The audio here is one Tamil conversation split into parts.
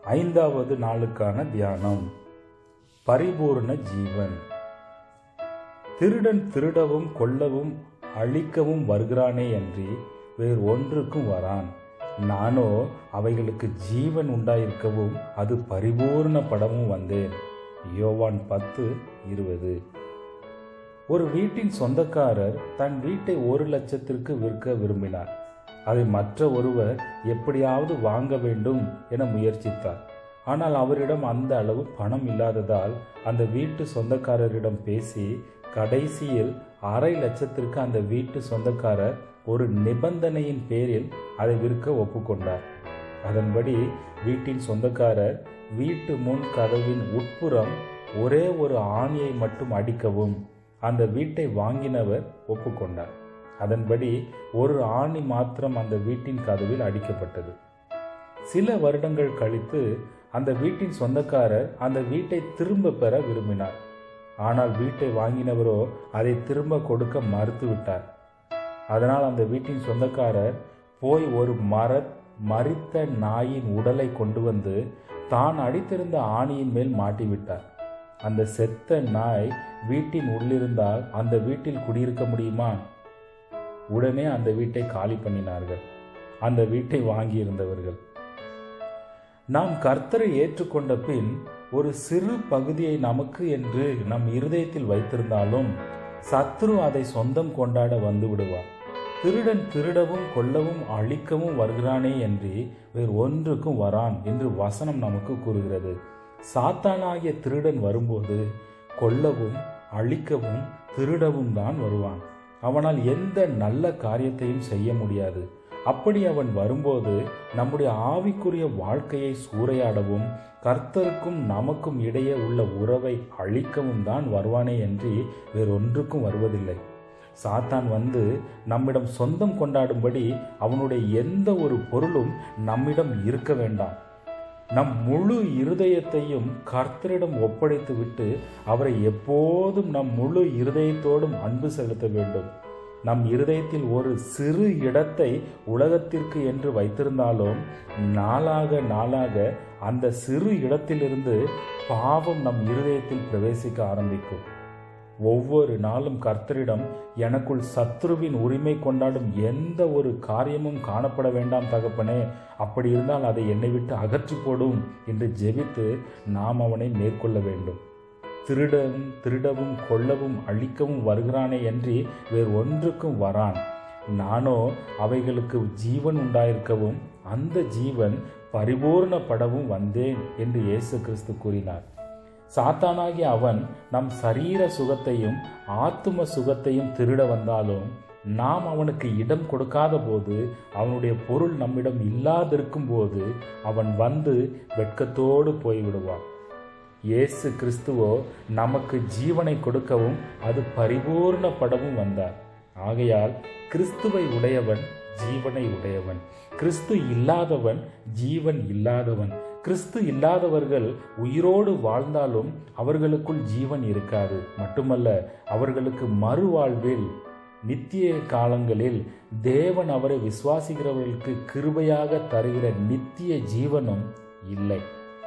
ஐந்தாவது நாளுக்கான தியானம் பரிபூர்ண ஜீவன் திருடன் திருடவும் கொல்லவும் அழிக்கவும் வருகிறானே அன்றி வேறு ஒன்றுக்கும் வரான் நானோ அவைகளுக்கு ஜீவன் உண்டாயிருக்கவும் அது பரிபூர்ணப்படவும் வந்தேன் யோவான் பத்து இருபது ஒரு வீட்டின் சொந்தக்காரர் தன் வீட்டை ஒரு லட்சத்திற்கு விற்க விரும்பினார் அதை மற்ற ஒருவர் எப்படியாவது வாங்க வேண்டும் என முயற்சித்தார் ஆனால் அவரிடம் அந்த அளவு பணம் இல்லாததால் அந்த வீட்டு சொந்தக்காரரிடம் பேசி கடைசியில் அரை லட்சத்திற்கு அந்த வீட்டு சொந்தக்காரர் ஒரு நிபந்தனையின் பேரில் அதை விற்க ஒப்புக்கொண்டார் அதன்படி வீட்டின் சொந்தக்காரர் வீட்டு முன் கதவின் உட்புறம் ஒரே ஒரு ஆணியை மட்டும் அடிக்கவும் அந்த வீட்டை வாங்கினவர் ஒப்புக்கொண்டார் அதன்படி ஒரு ஆணி மாத்திரம் அந்த வீட்டின் கதவில் அடிக்கப்பட்டது சில வருடங்கள் கழித்து அந்த வீட்டின் சொந்தக்காரர் அந்த வீட்டை திரும்ப பெற விரும்பினார் ஆனால் வீட்டை வாங்கினவரோ அதை திரும்ப கொடுக்க மறுத்துவிட்டார் அதனால் அந்த வீட்டின் சொந்தக்காரர் போய் ஒரு மர மரித்த நாயின் உடலை கொண்டு வந்து தான் அடித்திருந்த ஆணியின் மேல் மாட்டிவிட்டார் அந்த செத்த நாய் வீட்டின் உள்ளிருந்தால் அந்த வீட்டில் குடியிருக்க முடியுமா உடனே அந்த வீட்டை காலி பண்ணினார்கள் அந்த வீட்டை வாங்கியிருந்தவர்கள் நாம் கர்த்தரை ஏற்றுக்கொண்ட பின் ஒரு சிறு பகுதியை நமக்கு என்று நம் இருதயத்தில் வைத்திருந்தாலும் சத்ரு அதை சொந்தம் கொண்டாட வந்து விடுவார் திருடன் திருடவும் கொல்லவும் அழிக்கவும் வருகிறானே என்று வேறு ஒன்றுக்கும் வரான் என்று வசனம் நமக்கு கூறுகிறது சாத்தானாகிய திருடன் வரும்போது கொல்லவும் அழிக்கவும் திருடவும் தான் வருவான் அவனால் எந்த நல்ல காரியத்தையும் செய்ய முடியாது அப்படி அவன் வரும்போது நம்முடைய ஆவிக்குரிய வாழ்க்கையை சூறையாடவும் கர்த்தருக்கும் நமக்கும் இடையே உள்ள உறவை அழிக்கவும் தான் வருவானே என்று வேறொன்றுக்கும் வருவதில்லை சாத்தான் வந்து நம்மிடம் சொந்தம் கொண்டாடும்படி அவனுடைய எந்த ஒரு பொருளும் நம்மிடம் இருக்க வேண்டாம் நம் முழு இருதயத்தையும் கர்த்தரிடம் ஒப்படைத்து விட்டு அவரை எப்போதும் நம் முழு இருதயத்தோடும் அன்பு செலுத்த வேண்டும் நம் இருதயத்தில் ஒரு சிறு இடத்தை உலகத்திற்கு என்று வைத்திருந்தாலும் நாளாக நாளாக அந்த சிறு இடத்திலிருந்து பாவம் நம் இருதயத்தில் பிரவேசிக்க ஆரம்பிக்கும் ஒவ்வொரு நாளும் கர்த்தரிடம் எனக்குள் சத்ருவின் உரிமை கொண்டாடும் எந்த ஒரு காரியமும் காணப்பட வேண்டாம் தகப்பனே அப்படி இருந்தால் அதை என்னை விட்டு அகற்றி போடும் என்று ஜெபித்து நாம் அவனை மேற்கொள்ள வேண்டும் திருடவும் திருடவும் கொல்லவும் அழிக்கவும் வருகிறானே என்று வேறு ஒன்றுக்கும் வரான் நானோ அவைகளுக்கு ஜீவன் உண்டாயிருக்கவும் அந்த ஜீவன் பரிபூர்ணப்படவும் வந்தேன் என்று இயேசு கிறிஸ்து கூறினார் சாத்தானாகிய அவன் நம் சரீர சுகத்தையும் ஆத்தும சுகத்தையும் திருட வந்தாலும் நாம் அவனுக்கு இடம் கொடுக்காத போது அவனுடைய பொருள் நம்மிடம் இல்லாதிருக்கும் போது அவன் வந்து வெட்கத்தோடு போய்விடுவான் இயேசு கிறிஸ்துவோ நமக்கு ஜீவனை கொடுக்கவும் அது பரிபூர்ணப்படவும் வந்தார் ஆகையால் கிறிஸ்துவை உடையவன் ஜீவனை உடையவன் கிறிஸ்து இல்லாதவன் ஜீவன் இல்லாதவன் கிறிஸ்து இல்லாதவர்கள் உயிரோடு வாழ்ந்தாலும் அவர்களுக்குள் ஜீவன் இருக்காது மட்டுமல்ல அவர்களுக்கு மறுவாழ்வில் நித்திய காலங்களில் தேவன் அவரை விசுவாசிக்கிறவர்களுக்கு கிருபையாக தருகிற நித்திய ஜீவனும் இல்லை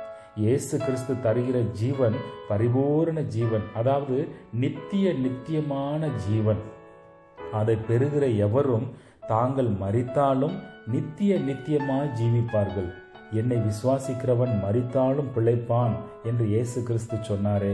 இயேசு கிறிஸ்து தருகிற ஜீவன் பரிபூர்ண ஜீவன் அதாவது நித்திய நித்தியமான ஜீவன் அதை பெறுகிற எவரும் தாங்கள் மறித்தாலும் நித்திய நித்தியமாய் ஜீவிப்பார்கள் என்னை விசுவாசிக்கிறவன் மறித்தாலும் பிழைப்பான் என்று இயேசு கிறிஸ்து சொன்னாரே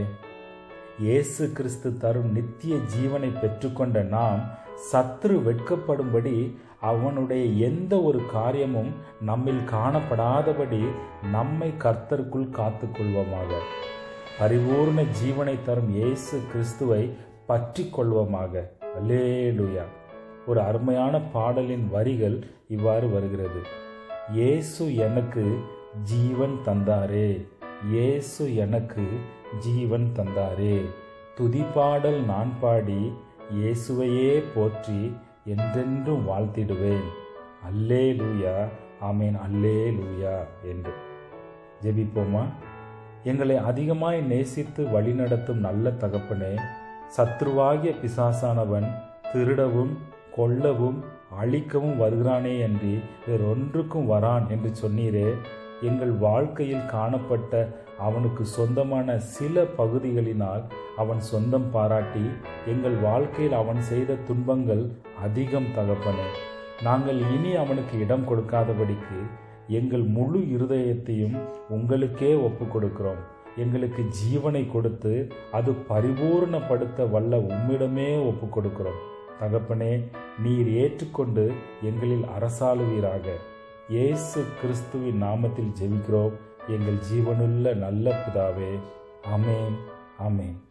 இயேசு கிறிஸ்து தரும் நித்திய ஜீவனை பெற்றுக்கொண்ட நாம் சத்ரு வெட்கப்படும்படி அவனுடைய எந்த ஒரு காரியமும் நம்மில் காணப்படாதபடி நம்மை கர்த்தருக்குள் காத்துக்கொள்வோமாக பரிபூர்ண ஜீவனை தரும் இயேசு கிறிஸ்துவை பற்றி கொள்வோமாக அல்லேலுயா ஒரு அருமையான பாடலின் வரிகள் இவ்வாறு வருகிறது இயேசு எனக்கு ஜீவன் தந்தாரே இயேசு எனக்கு ஜீவன் தந்தாரே துதிப்பாடல் நான் பாடி இயேசுவையே போற்றி என்றென்றும் வாழ்த்திடுவேன் அல்லே லூயா ஆமேன் அல்லே லூயா என்று ஜெபிப்போமா எங்களை அதிகமாய் நேசித்து வழிநடத்தும் நல்ல தகப்பனே சத்ருவாகிய பிசாசானவன் திருடவும் கொல்லவும் அழிக்கவும் வருகிறானே அன்றி வேறொன்றுக்கும் வரான் என்று சொன்னீரே எங்கள் வாழ்க்கையில் காணப்பட்ட அவனுக்கு சொந்தமான சில பகுதிகளினால் அவன் சொந்தம் பாராட்டி எங்கள் வாழ்க்கையில் அவன் செய்த துன்பங்கள் அதிகம் தகப்பனே நாங்கள் இனி அவனுக்கு இடம் கொடுக்காதபடிக்கு எங்கள் முழு இருதயத்தையும் உங்களுக்கே ஒப்பு கொடுக்கிறோம் எங்களுக்கு ஜீவனை கொடுத்து அது பரிபூர்ணப்படுத்த வல்ல உம்மிடமே ஒப்பு கொடுக்கிறோம் தகப்பனே நீர் ஏற்றுக்கொண்டு எங்களில் அரசாளுவீராக இயேசு கிறிஸ்துவின் நாமத்தில் ஜெபிக்கிறோம் எங்கள் ஜீவனுள்ள நல்ல பிதாவே அமேன் அமேன்